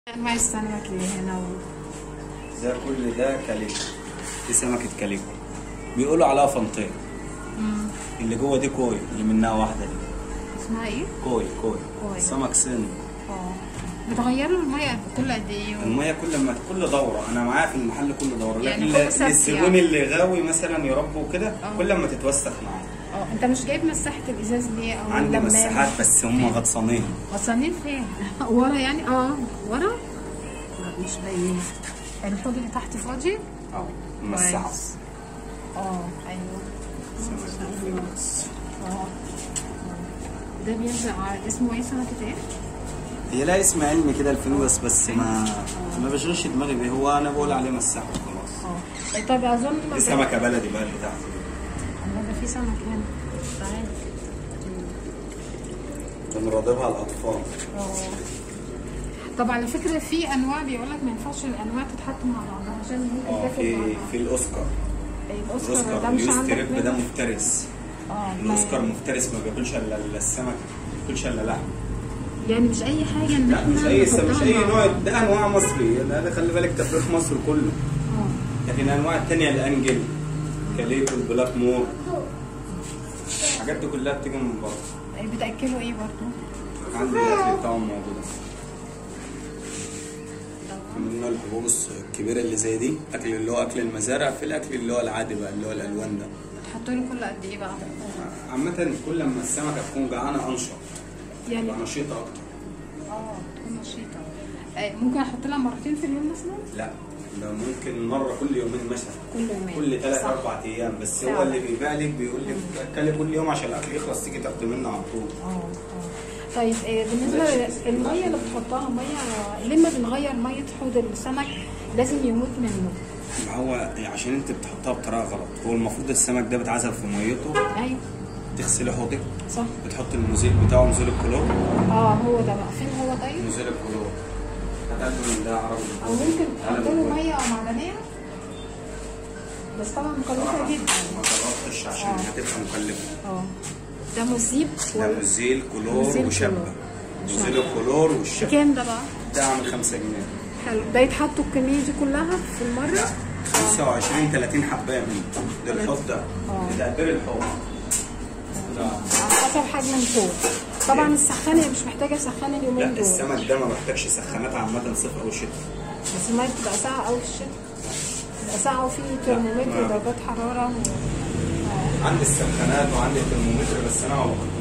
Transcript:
انواع السمك اللي هنا و... ده كل ده كاليكو دي سمكة كاليكو بيقولوا عليها فنطية مم. اللي جوه دي كوي اللي منها واحدة دي اسمها ايه؟ كوي كوي كوي. سمك سن اه بتغيروا المية كل قد ايه؟ و- المية كل ما كل دورة أنا معايا في المحل كل دورة يعني لكن كل سبت للزبون يعني. اللي غاوي مثلا يربوا كده آه. كل ما تتوسخ معاه اه انت مش جايب مساحة الازاز ليه او عندي اللمام؟ مساحات بس هم غطسانين وصلين فين؟ ورا يعني اه ورا؟ لا مش باين الحوض اللي تحت فاضي؟ اه مساحة كويس. اه ايوه سمكة الفينوكس. اه ده بينزل على اسمه ايه سمكة ايه؟ هي لها اسم علمي كده الفينوس بس ما ما بشغلش دماغي بيه هو أنا بقول عليه مساحة وخلاص اه طب اظن دي سمكة بلدي بقى اللي تحت الله ده في سمك هنا تعالى بنراضبها الأطفال اه طب على فكرة في انواع بيقول لك ما ينفعش الانواع تتحط مع بعضها عشان ممكن اه تاكل في مع في الأوسكار بعض الاوسكار ده الأوسكار مش عندك اليوستريب ده منه؟ مفترس اه ما- الأوسكار مفترس ما بياكلش إلا إلا السمك ما بياكلش إلا لحم يعني مش اي حاجة ان لا احنا مش أي نحطها مش أي مع نوع بعض. ده أنواع مصري ده, ده خلي بالك تفريخ مصر كله اه لكن الأنواع التانية الأنجل كاليكو البلاك مور الحاجات دي كلها بتيجي من بره إيه بتاكلوا ايه برضو؟ عندي الأكل بتاعهم موجود في منه الحبوس الكبيرة اللي زي دي أكل اللي هو أكل المزارع في الأكل اللي هو العادي بقى اللي هو الألوان ده بتحطوا له كل قد ايه بقى؟ عامة كل ما السمكة تكون جعانة أنشط يعني تبقى نشيطة أكتر اه تكون نشيطة آه، ممكن احط لها مرتين في اليوم مثلا؟ لا ده ممكن مرة كل يومين مثلا كل يومين كل ثلاث صح. أربع أيام بس هو فعلا. اللي بيبيع لك بيقول لك أكلي كل يوم عشان الأكل يخلص تيجي تاخدي منه على طول اه اه طيب آه، بالنسبه للميه اللي بتحطها ميه لما بنغير ميه حوض السمك لازم يموت منه ما هو عشان أنت بتحطها بطريقة غلط هو المفروض السمك ده بيتعذب في ميته ايوه تغسلي حوضك صح بتحط المزيل بتاعه مزيل الكلور اه هو ده بقى فين هو طيب مزيل الكلور هتاخده من ده عربي او ممكن تحط قلم له الكويت. ميه معدنيه بس طبعا مكلفه صراحة جدا ما جربتش عشان آه. هتبقى مكلفة اه ده مذيب ده ولا مزيل كلور مزيل وشبة كلور. مزيل الكلور والشبة بكام ده بقى؟ ده عامل 5 جنيه حلو ده يتحطوا الكميه دي كلها في المره؟ 25 30 حبايه منه ده الحوض ده آه. لتقدير الحوض ده على حسب حجم الحوض طبعا السخانه مش محتاجه سخانه اليومين لا دول السمك ده ما محتاجش سخانات عامه صيف او شتاء بس الميه بتبقى ساقعه قوي في الشتاء بتبقى ساقعه وفي ترمومتر ما- درجات حراره و... عندي السخانات وعندي الترمومتر بس انا ما بحطوش